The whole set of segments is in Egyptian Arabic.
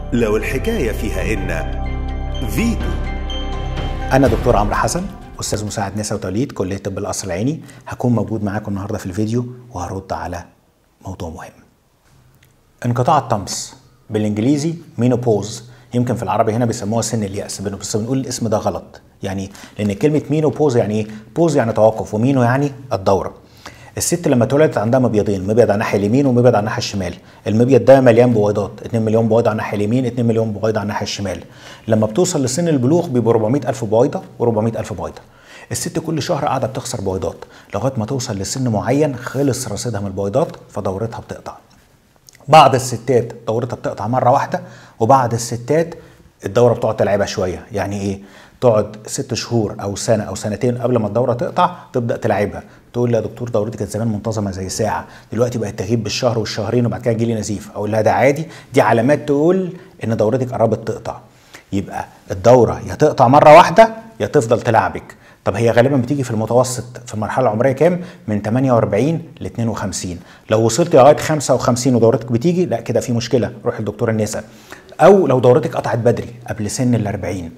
لو الحكاية فيها إن فيتو أنا دكتور عمرو حسن أستاذ مساعد نساء وتوليد كلية طب القصر العيني هكون موجود معاكم النهاردة في الفيديو وهرد على موضوع مهم انقطاع الطمس بالإنجليزي مينوبوز يمكن في العربي هنا بيسموها سن اليأس بس بنقول الاسم ده غلط يعني لأن كلمة مينوبوز يعني إيه؟ بوز يعني توقف ومينو يعني الدورة الست لما اتولدت عندها مبيضين مبيض على الناحيه اليمين ومبيض على الناحيه الشمال المبيض ده مليان بويضات 2 مليون بويضه على الناحيه اليمين 2 مليون بويضه على الناحيه الشمال لما بتوصل لسن البلوغ بيبقوا 400 الف بويضه و400 الف بويضه الست كل شهر قاعده بتخسر بويضات لغايه ما توصل لسن معين خلص رصيدها من البويضات فدورتها بتقطع بعض الستات دورتها بتقطع مره واحده وبعض الستات الدوره بتقعد تلعبها شويه يعني ايه تقعد ست شهور او سنه او سنتين قبل ما الدوره تقطع تبدا تلعبها تقول لي يا دكتور دورتي كانت زمان منتظمه زي ساعه دلوقتي بقت تغيب بالشهر والشهرين وبعد كده يجي لي نزيف اقول لها ده عادي دي علامات تقول ان دورتك قربت تقطع يبقى الدوره يا تقطع مره واحده يا تفضل تلعبك طب هي غالبا بتيجي في المتوسط في المرحله العمريه كام من 48 ل 52 لو وصلت لغايه 55 ودورتك بتيجي لا كده في مشكله روح لدكتور النساء او لو دورتك قطعت بدري قبل سن ال 40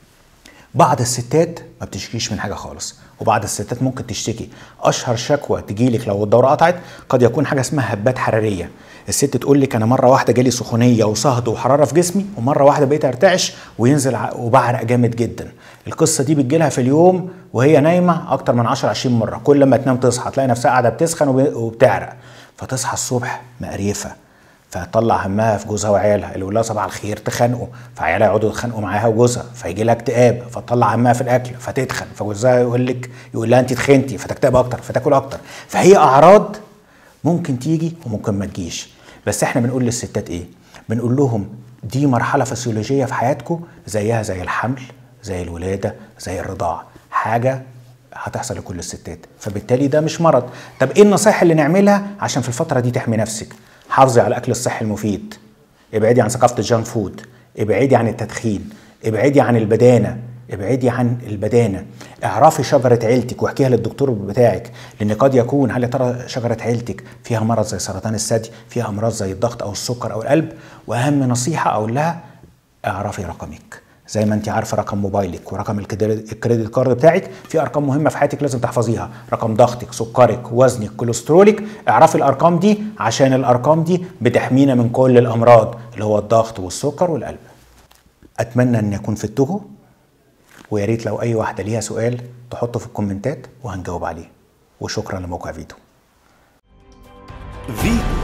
بعض الستات ما بتشكيش من حاجه خالص وبعض الستات ممكن تشتكي اشهر شكوى تجيلك لو الدوره قطعت قد يكون حاجه اسمها هبات حراريه الست تقول لك انا مره واحده جالي سخونيه وصهد وحراره في جسمي ومره واحده بقيت ارتعش وينزل وبعرق جامد جدا القصه دي بتجيلها في اليوم وهي نايمه اكتر من 10 20 مره كل ما تنام تصحى تلاقي نفسها قاعده بتسخن وبتعرق فتصحى الصبح مقريفه فتطلع همها في جوزها وعيالها اللي يقول لها صباح الخير تخانقوا فعيالها يقعدوا يتخانقوا معاها وجوزها فيجي لها اكتئاب فتطلع همها في الاكل فتتخن فجوزها يقول لك يقول لها انت تخنتي فتكتئب اكتر فتاكل اكتر فهي اعراض ممكن تيجي وممكن ما تجيش بس احنا بنقول للستات ايه بنقول لهم دي مرحله فسيولوجيه في حياتكم زيها زي الحمل زي الولاده زي الرضاعه حاجه هتحصل لكل الستات فبالتالي ده مش مرض طب ايه النصائح اللي نعملها عشان في الفتره دي تحمي نفسك حافظي على الاكل الصحي المفيد ابعدي عن ثقافه الجانك فود ابعدي عن التدخين ابعدي عن البدانه ابعدي عن البدانه اعرفي شجره عيلتك واحكيها للدكتور بتاعك لان قد يكون هل يا ترى شجره عيلتك فيها مرض زي سرطان الثدي فيها امراض زي الضغط او السكر او القلب واهم نصيحه اقول لها اعرفي رقمك زي ما انت عارفه رقم موبايلك ورقم الكريدت كارد بتاعك في ارقام مهمه في حياتك لازم تحفظيها رقم ضغطك سكرك وزنك كوليسترولك اعرفي الارقام دي عشان الارقام دي بتحمينا من كل الامراض اللي هو الضغط والسكر والقلب اتمنى ان يكون فدتكم ويا ريت لو اي واحده ليها سؤال تحطه في الكومنتات وهنجاوب عليه وشكرا لموقع فيديو فيتو